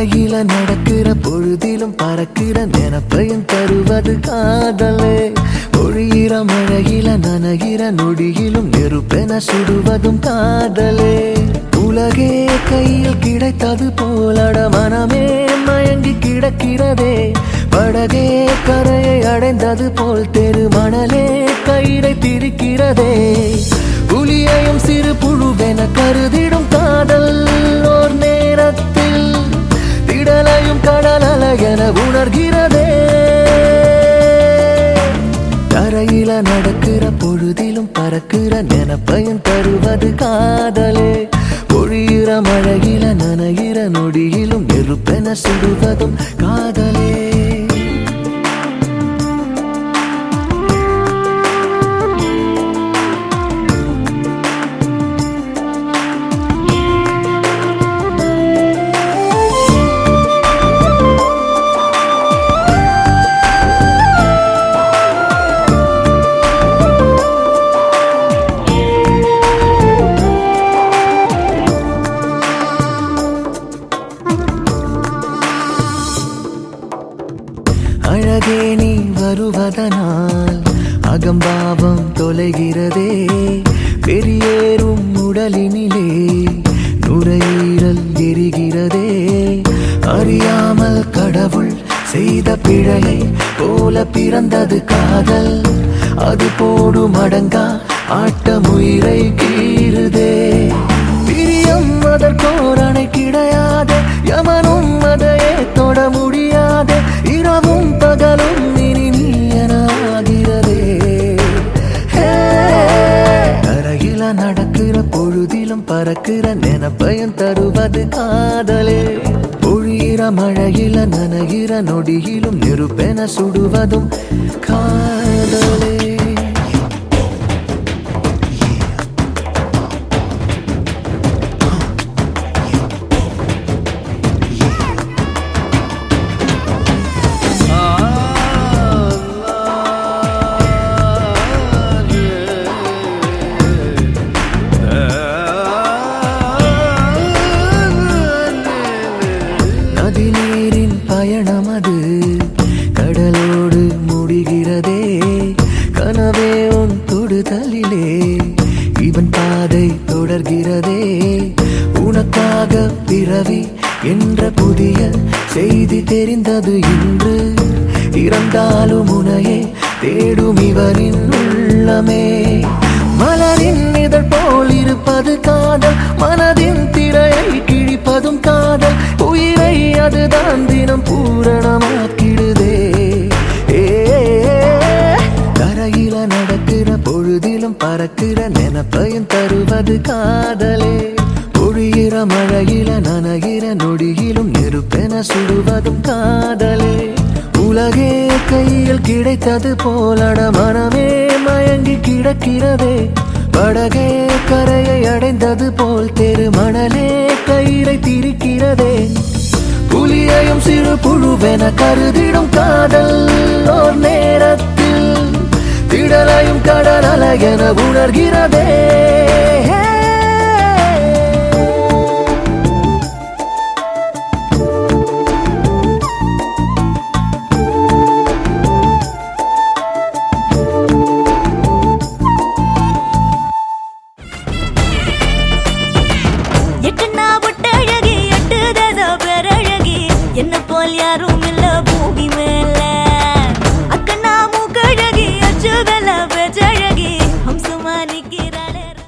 தரையில நடக்கிற பொழுதிலும் பறக்கிற நினப்பையும் தருவது காதலே பொழியிற மழையில நனைகிற நொடியிலும் நெருப்பென சுடுவதும் காதலே உலகே கையில் கிடைத்தது போலட மனமே மயங்கி கிடக்கிறதே படகே கரையை அடைந்தது போல் தெரு மணலே கயிறை திரிக்கிறதே புலியையும் சிறு புழுவென கருதிடும் காதல் ஓர் நேரத்தில் திடலையும் கடல் அலையென உணர்கிறதே தரையில நடக்கிற பொழுதிலும் பறக்கிற நினப்பையும் தருவது காதலே பொழியிற மழையில நனைகிற நொடியிலும் நெருப்பென சுடுவதும் காதலே அழகே நீ வருவதனால் அகம்பாவம் தொலைகிறதே பெரியேறும் உடலினிலே நுரையீரல் எரிகிறதே அறியாமல் கடவுள் செய்த பிழையை போல பிறந்தது காதல் அது போடும் அடங்கா ஆட்டமுயிரை கீறுதே பிரியம் அதற்கோரணை கிடையாது யமனும் அதையே தொட முடியாது இரவும் பகலும் இனி நீ எனாகிறதே கரையில நடக்கிற பொழுதிலும் பறக்கிற நினப்பையும் தருவது காதலே பொழியிற மழையில நனைகிற நொடியிலும் நெருப்பென சுடுவதும் காதலே நதி நீரின் பயணம் அது கடலோடு முடிகிறதே கனவே உன் தொடுதலிலே இவன் பாதை தொடர்கிறதே உனக்காக பிறவி என்ற புதிய செய்தி தெரிந்தது இன்று இறந்தாலும் உனையே தேடும் இவரின் உள்ளமே மலரின் இதழ் போல் இருப்பது காதல் மனதின் திரையை கிழிப்பதும் காதல் உயிரை அதுதான் தினம் பூரணமாக்கிடுதே ஏ, கரையில நடக்கிற பொழுதிலும் பறக்கிற நினப்பையும் தருவது காதலே பொழியிற மழையில நனைகிற நொடியிலும் நெருப்பென சுடுவதும் காதலே உலகே கையில் கிடைத்தது போலட மனமே மயங்கி கிடக்கிறதே படகே கரையை அடைந்தது போல் தெரு மணலே கயிறை திரிக்கிறதே புலியையும் சிறு புழுவென கருதிடும் காதல் ஓர் நேரத்தில் திடலையும் கடல் அலையென உணர்கிறதே எட்டுனா ஒட்டழகி எட்டு தச பெரழகி என்ன போல் யாரும் இல்ல பூமி மேல